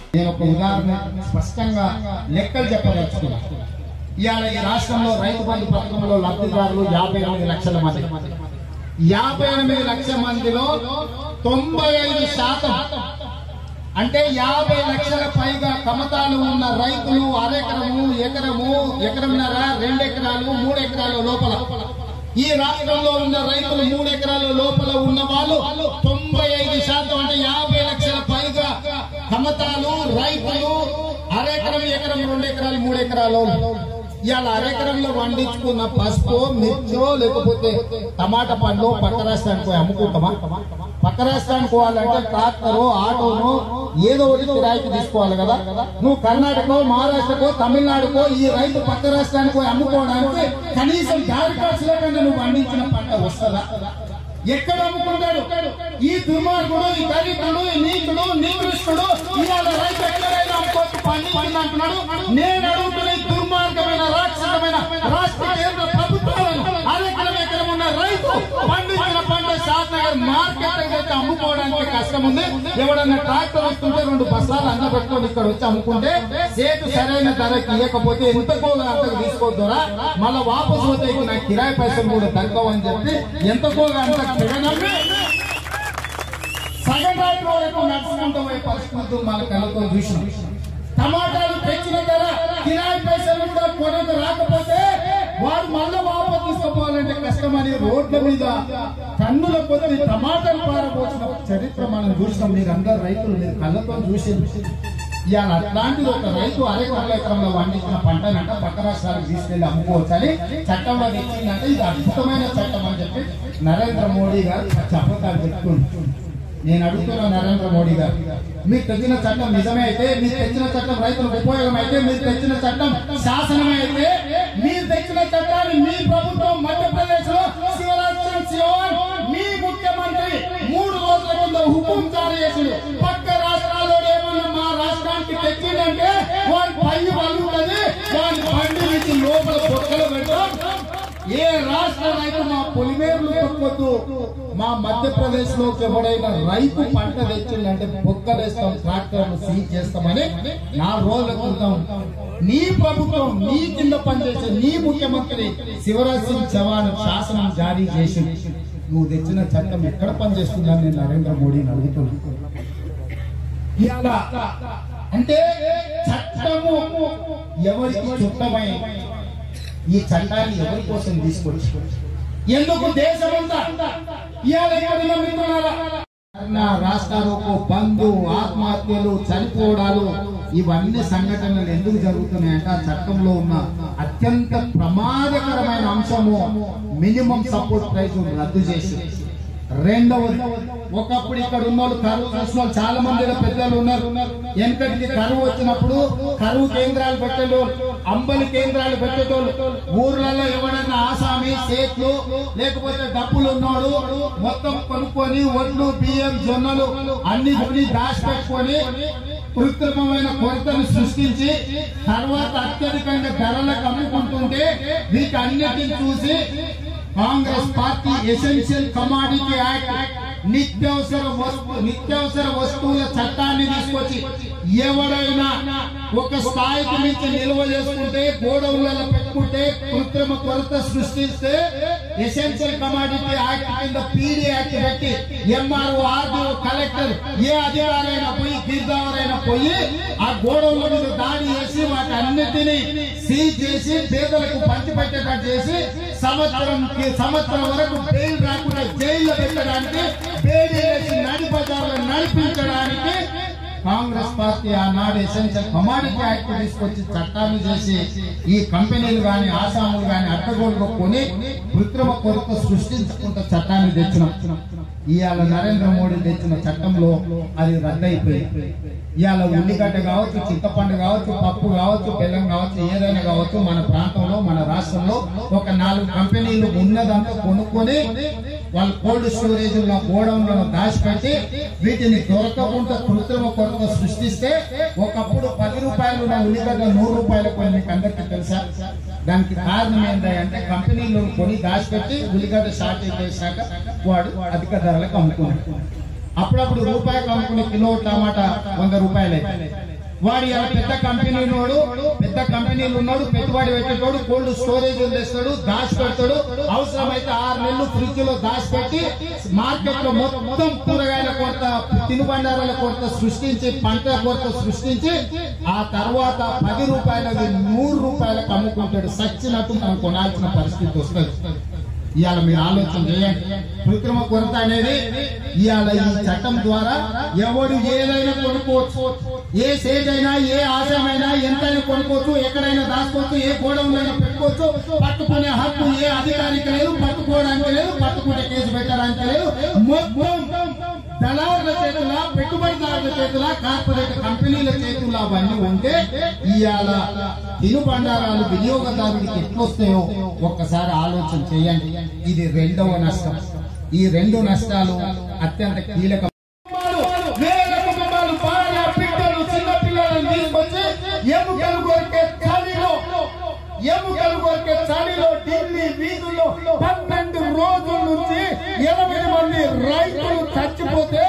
నేను ఒక ఉదాహరణ స్పష్టంగా లెక్కలు చెప్పదలుచుకున్నా ఇవాళ ఈ రాష్ట్రంలో రైతు బంధు పథకంలో లబ్ధిదారులు యాభై ఎనిమిది లక్షల మంది యాభై ఎనిమిది లక్షల మందిలో తొంభై ఐదు శాతం అంటే యాభై లక్షల పైగా కమతాలు ఉన్న రైతులు అరెకరము ఎకరము ఎకరంన్నర రెండు ఎకరాలు మూడు ఎకరాల లోపల ఈ రాష్ట్రంలో ఉన్న రైతులు మూడు ఎకరాల లోపల ఉన్న వాళ్ళు తొంభై ఐదు శాతం అంటే యాభై లక్షల పైగా కమతాలు రైతులు అరెకరం ఎకరం రెండు ఎకరాలు మూడు ఎకరాలు ఇవాళ అరెకరంలో పండించుకున్న పసుపు మిర్చో లేకపోతే టమాటా పండ్లు పక్క రాష్ట్రానికి పోయి అమ్ముకుంటామా పక్క రాష్ట్రానికి పోవాలంటే ట్రాక్టరు ఆటోను ఏదో ఒకటి కిరాయికి తీసుకోవాలి కదా నువ్వు కర్ణాటకో మహారాష్ట్రకో తమిళనాడుకో ఈ రైతు పక్క రాష్ట్రానికి పోయి అమ్ముకోవడానికి కనీసం దారి ఖర్చు లేకుండా నువ్వు పండించిన పంట వస్తుందా ఎక్కడ అమ్ముకుంటాడు ఈ దుర్మార్గుడు ఈ దరిద్రుడు ఈ నీచుడు నికృష్టుడు ఇవాళ రైతు ఎక్కడైనా అమ్ముకోవచ్చు పండించింది అంటున్నాడు నేను అడుగుతున్న ఈ దుర్మార్గమైన రాక్షసమైన రాష్ట్ర కేంద్ర ప్రభుత్వాలను అరెకరం ఎకరం ఉన్న రైతు పండించిన పంట షాద్నగర్ మార్కెట్ అయితే అమ్ముకోవడానికి కష్టం ఉంది ఎవడన్నా ట్రాక్టర్ వస్తుంటే రెండు బస్సాలు అన్న పెట్టుకొని ఇక్కడ వచ్చి అమ్ముకుంటే సేటు సరైన ధరకి ఇవ్వకపోతే ఎంత కోగా అంతకు తీసుకోద్దురా మళ్ళా వాపసు పోతే ఇక నాకు కిరాయి పైసలు కూడా తగ్గవని చెప్పి ఎంత కోగా అంత తిరగనమ్మి సగం రాత్రి వరకు నడుచుకుంటూ పోయే పరిస్థితులు మన కళ్ళతో చూసినాం టమాటాలు తెచ్చిన ధర కిరాయి పైసలు కూడా కొనకు రాకపోతే వాడు మళ్ళా వాపసు తీసుకుపోవాలంటే కష్టమని రోడ్ల మీద కన్నుల కొద్ది టమాటాలు పారబోసిన చరిత్ర మనం చూసినాం మీరు అందరు రైతులు మీరు కళ్ళతో చూసి ఇవాళ అట్లాంటిది ఒక రైతు అరెకరంలో ఎకరంలో పండించిన పంటనంట పక్క రాష్ట్రాలకు తీసుకెళ్లి అమ్ముకోవచ్చని చట్టంలో తెచ్చిందంటే ఇది అద్భుతమైన చట్టం అని చెప్పి నరేంద్ర మోడీ గారు చెప్పతాలు చెప్తుండ్రు నేను అడుగుతున్నా నరేంద్ర మోడీ గారు మీరు తెచ్చిన చట్టం నిజమే అయితే మీరు తెచ్చిన చట్టం రైతులకు ఉపయోగం అయితే మీరు తెచ్చిన చట్టం శాసనమే అయితే మీరు తెచ్చిన చట్టాన్ని మీ ప్రభుత్వం మధ్యప్రదేశ్ లో శివరాజ్ సింగ్ చౌహాన్ మీ ముఖ్యమంత్రి మూడు రోజుల కింద హుకుం జారీ చేసిండు పక్క రాష్ట్రాల్లో ఏమన్నా మా రాష్ట్రానికి తెచ్చిందంటే వాడి పై వలుగుతుంది వాడి బండి నుంచి లోపల పొక్కలు పెడతాం ఏ రాష్ట్ర రైతు మా పొలిమేరులు తొక్కొద్దు మా మధ్యప్రదేశ్ లో ఎవడైనా రైతు పంట తెచ్చిందంటే బొక్కలేస్తాం ట్రాక్టర్ సీజ్ చేస్తామని నాలుగు రోజుల క్రితం నీ ప్రభుత్వం నీ కింద పనిచేసే నీ ముఖ్యమంత్రి శివరాజ్ సింగ్ చౌహాన్ శాసనం జారీ చేసి నువ్వు తెచ్చిన చట్టం ఎక్కడ పనిచేస్తుందని నేను నరేంద్ర మోడీని అడుగుతున్నాను ఇవాళ అంటే చట్టము ఎవరికి చుట్టమై ఈ చట్టాన్ని ఎవరి కోసం తీసుకొచ్చి ఎందుకు దేశమంతా ఇవాళ ఎక్కడున్న మిత్రులారా ధర్నా, రాష్ట్రాలకు బంధు ఆత్మహత్యలు చనిపోవడాలు ఇవన్నీ సంఘటనలు ఎందుకు జరుగుతున్నాయంటే ఆ చట్టంలో ఉన్న అత్యంత ప్రమాదకరమైన అంశము మినిమం సపోర్ట్ ప్రైస్ రద్దు చేసి రెండవది ఒకప్పుడు ఇక్కడ ఉన్న వాళ్ళు కరువు చూసిన వాళ్ళు చాలా మంది ఈడ పెద్దలు ఉన్నారు వెనకటికి కరువు వచ్చినప్పుడు కరువు కేంద్రాలు పెట్టేటోళ్ళు అంబలి కేంద్రాలు పెట్టేటోళ్ళు ఊర్లలో ఎవడన్నా ఆసామి సేట్లు లేకపోతే డబ్బులు ఉన్నోడు మొత్తం కొనుక్కొని ఒడ్లు బియ్యం జొన్నలు అన్ని కొని దాచి పెట్టుకొని కృత్రిమమైన కొరతను సృష్టించి తర్వాత అత్యధికంగా ధరలకు అమ్ముకుంటుంటే వీటన్నిటిని చూసి Congress party essential commodity act నిత్యావసర వస్తు నిత్యావసర వస్తువుల చట్టాన్ని తీసుకొచ్చి ఎవడైనా ఒక స్థాయికి మించి నిల్వ చేసుకుంటే గోడౌన్లలో పెట్టుకుంటే కృత్రిమ కొరత సృష్టిస్తే ఎసెన్షియల్ కమాడిటీ యాక్ట్ కింద P D act MRO RDO collector ఏ అధికారి అయినా పోయి గిరిదావరైనా పోయి ఆ గోడౌన్ల మీద దాడి చేసి వాటి అన్నిటినీ సీజ్ చేసి పేదలకు పంచిపెట్టేటట్టు చేసి సంవత్సరం సంవత్సరం వరకు బెయిల్ రాకుండా జైల్లో పెట్టడానికి బేడీ వేసి నడి బజార్లో నడిపించడానికి కాంగ్రెస్ పార్టీ ఆనాడు ఎసెన్షియల్ కమాడిటీ యాక్ట్ తీసుకొచ్చి చట్టాలు చేసి ఈ కంపెనీలు గాని ఆసాములు గాని అడ్డగోలు కొని కృత్రిమ కొరత సృష్టించుకుంటూ చట్టాన్ని తెచ్చినాం ఇవాళ నరేంద్ర మోడీ తెచ్చిన చట్టంలో అది రద్దయిపోయింది ఇవాళ ఉల్లిగడ్డ కావచ్చు చింతపండు కావచ్చు పప్పు కావచ్చు బెల్లం కావచ్చు ఏదైనా కావచ్చు మన ప్రాంతంలో మన రాష్ట్రంలో ఒక నాలుగు కంపెనీలు ఉన్నదంతా కొనుక్కొని వాళ్ళ కోల్డ్ స్టోరేజ్ లో గోడౌన్లను దాచిపెట్టి వీటిని దొరకకుండా కృత్రిమ కొరత సృష్టిస్తే ఒకప్పుడు పది రూపాయలు ఉన్న ఉల్లిగడ్డ నూరు రూపాయలకు మీకు అందరికీ తెలుసా దానికి కారణం ఏంటంటే కంపెనీలు కొని దాచిపెట్టి ఉల్లిగడ్డ షార్టేజ్ చేశాక వాడు అధిక ధరలకు అమ్ముకున్నాడు అప్పుడప్పుడు రూపాయికి అమ్ముకునే కిలో టమాటా వంద రూపాయలు వాడు ఇలా పెద్ద కంపెనీ ఉన్నాడు పెద్ద కంపెనీలు ఉన్నాడు పెట్టుబడి పెట్టేటోడు కోల్డ్ స్టోరేజ్ తెస్తాడు దాచి పెడతాడు అవసరమైతే ఆరు నెలలు ఫ్రిడ్జ్ లో దాచి పెట్టి మార్కెట్ లో మొత్తం కూరగాయల కొరత తినుబండారాల కొరత సృష్టించి పంట కొరత సృష్టించి ఆ తర్వాత పది రూపాయలది నూరు రూపాయలకు అమ్ముకుంటాడు సచ్చినట్టు మనం కొనాల్సిన పరిస్థితి వస్తుంది ఇవాళ మీరు ఆలోచన చేయండి కృత్రిమ కొరత అనేది ఇవాళ ఈ చట్టం ద్వారా ఎవడు ఏదైనా కొనుక్కోవచ్చు ఏ సేజ్ అయినా ఏ ఆశయమైనా ఎంతైనా కొనుక్కోవచ్చు ఎక్కడైనా దాచుకోవచ్చు ఏ గోడంలో పెట్టుకోవచ్చు పట్టుకునే హక్కు ఏ అధికారికి లేదు పట్టుకోవడానికి లేదు పట్టుకునే కేసు పెట్టడానికి లేదు మొత్తం దళారుల చేతుల పెట్టుబడిదారుల చేతుల కార్పొరేట్ కంపెనీల చేతుల అవన్నీ ఉంటే ఇవాళ తినుబండారాలు వినియోగదారుడికి ఎట్లొస్తాయో ఒక్కసారి ఆలోచన చేయండి ఇది రెండవ నష్టం ఈ రెండు నష్టాలు అత్యంత కీలక వేల కుటుంబాలు భార్య బిడ్డలు చిన్న పిల్లలను తీసుకొచ్చి ఎముకలు కొరికే చలిలో ఎముకలు కొరికే చలిలో ఢిల్లీ వీధుల్లో పన్నెండు రోజుల నుంచి ఎనిమిది మంది రైతులు చచ్చిపోతే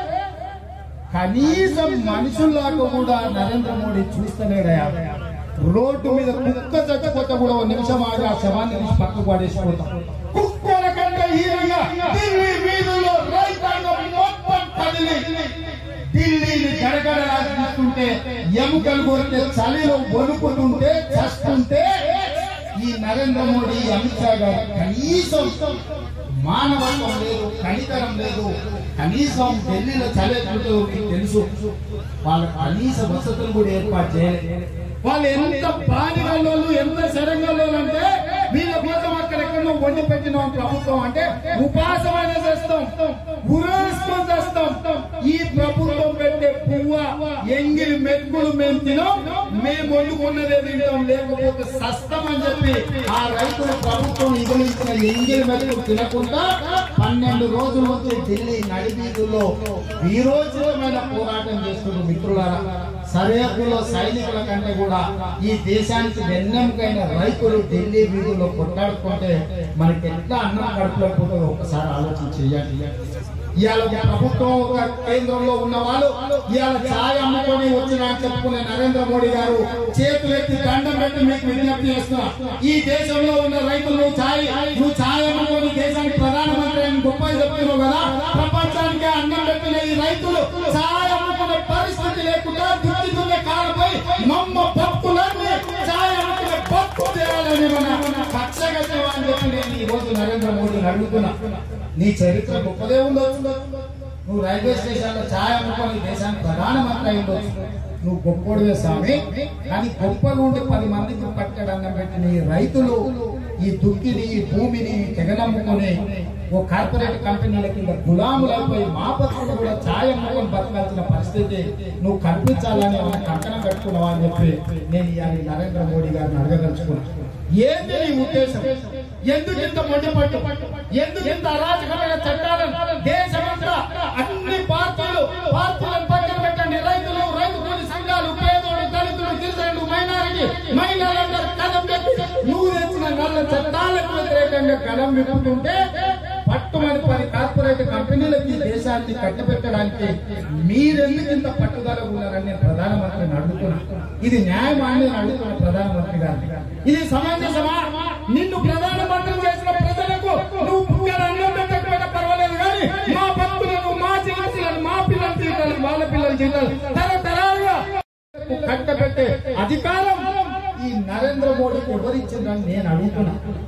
కనీసం మనుషుల్లాగా కూడా నరేంద్ర మోడీ చూస్తలేడయా రోడ్డు మీద కుక్క చచ్చిపోతే కూడా ఒక నిమిషం ఆగి ఆ శవాన్ని తీసి పక్కకు పడేసిపోతాం కుక్కల కంటే హీనంగా ఢిల్లీ వీధుల్లో రైతాంగం మొత్తం కదిలి ఢిల్లీని గడగడలాడుతుంటే ఎముకలు కొరితే చలిలో వణుకుతుంటే చస్తుంటే ఈ నరేంద్ర మోడీ అమిత్ షా గారు కనీసం మానవత్వం లేదు కనికరం లేదు కనీసం ఢిల్లీలో చలేకుంటూ మీకు తెలుసు వాళ్ళ కనీస వసతులు కూడా ఏర్పాటు చేయలేదు వాళ్ళు ఎంత బానిగల్లో ఎంత శరంగంలో అంటే వీళ్ళ కోసం అక్కడ ఎక్కడో వండి పెట్టిన ప్రభుత్వం అంటే ఉపాసమైన చేస్తాం ఉరేసుకొని చేస్తాం ఈ ప్రభుత్వం పెట్టే పువ్వ ఎంగిలి మెక్కులు మేము తినాం మేము వండుకున్నదే తింటాం లేకపోతే సస్తం అని చెప్పి ఆ రైతులు ప్రభుత్వం ఇదిలించిన ఎంగిలి మెక్కులు తినకుండా పన్నెండు రోజుల నుంచి ఢిల్లీ నడివీధుల్లో వీరోచితమైన పోరాటం చేస్తున్నారు మిత్రులారా సరిహద్దులో సైనికుల కంటే కూడా ఈ దేశానికి వెన్నెముకైన రైతులు ఢిల్లీ వీధుల్లో కొట్లాడుకుంటే మనకి ఎట్లా అన్నం కడుపులో పోతుందో ఒకసారి ఆలోచన చేయండి ఇవాళ ఒక ప్రభుత్వం ఒక కేంద్రంలో ఉన్న వాళ్ళు ఇవాళ ఛాయ్ అమ్ముకొని వచ్చిన అని చెప్పుకునే నరేంద్ర మోడీ గారు చేతులెత్తి దండం పెట్టి మీకు విజ్ఞప్తి చేస్తున్నా ఈ దేశంలో ఉన్న రైతులు నువ్వు ఛాయ్ నువ్వు ఛాయ్ అమ్ముకొని దేశానికి ప్రధానమంత్రి అని గొప్ప చెప్తున్నావు కదా ప్రపంచానికి అన్నం పెట్టిన ఈ రైతులు ఛాయ్ అమ్ముకునే పరిస్థితి లేకుండా దుక్కి దున్నే కాలపై మమ్మ పప్పులన్నీ ఛాయ్ అమ్ముకునే పప్పు చేయాలని మన కక్షగట్టం అని చెప్పి నేను ఈ రోజు నరేంద్ర మోడీని అడుగుతున్నా నీ చరిత్ర గొప్పదే ఉండొచ్చు నువ్వు రైల్వే స్టేషన్ లో ఛాయ్ అమ్ముకొని దేశానికి ప్రధానమంత్రి అయి ఉండొచ్చు నువ్వు గొప్పోడువే స్వామి కానీ గొప్పగా ఉండి పది మందికి పట్టడం పెట్టిన ఈ రైతులు ఈ దుక్కిని ఈ భూమిని తెగనమ్ముకొని ఓ కార్పొరేట్ కంపెనీల కింద గులాములైపోయి మా పత్రులు కూడా ఛాయ్ అమ్ముకొని బతకాల్సిన పరిస్థితి నువ్వు కల్పించాలని ఒక కంకణం కట్టుకున్నావా అని చెప్పి నేను ఇవాళ ఈ నరేంద్ర మోడీ గారిని అడగదలుచుకున్నాను ఏంటి నీ ఉద్దేశం ఎందుకు ఇంత మొండిపట్టు ఎందుకు ఇంత అరాచకమైన చట్టాలను దేశమంతా అన్ని పార్టీలు పార్టీలను పక్కన పెట్టండి రైతులు రైతు కూలి సంఘాలు పేదోడు దళితులు గిరిజనులు మైనారిటీ మహిళలందరూ కదం పెట్టి నువ్వు తెచ్చిన నల్ల చట్టాలకు వ్యతిరేకంగా కదం విప్పుతుంటే పట్టుమని పది కార్పొరేట్ కంపెనీలకి ఈ దేశాన్ని కట్టబెట్టడానికి మీరెందుకు ఇంత పట్టుదల ఉన్నారని నేను ప్రధానమంత్రిని అడుగుతున్నా ఇది న్యాయమా అని నేను అడుగుతున్నా ప్రధానమంత్రి గారిని ఇది సమంజసమా నిన్ను ప్రధానమంత్రి చేసిన ప్రజలకు నువ్వు పుక్కలు అన్నం పెట్టకపోయినా పర్వాలేదు కానీ మా భక్తులను మా చిన్నపిల్లలు మా పిల్లల జీవితాలు వాళ్ళ పిల్లల జీవితాలు తరతరాలుగా కట్టబెట్టే అధికారం ఈ నరేంద్ర మోడీకి ఎవరిచ్చిందని నేను అడుగుతున్నా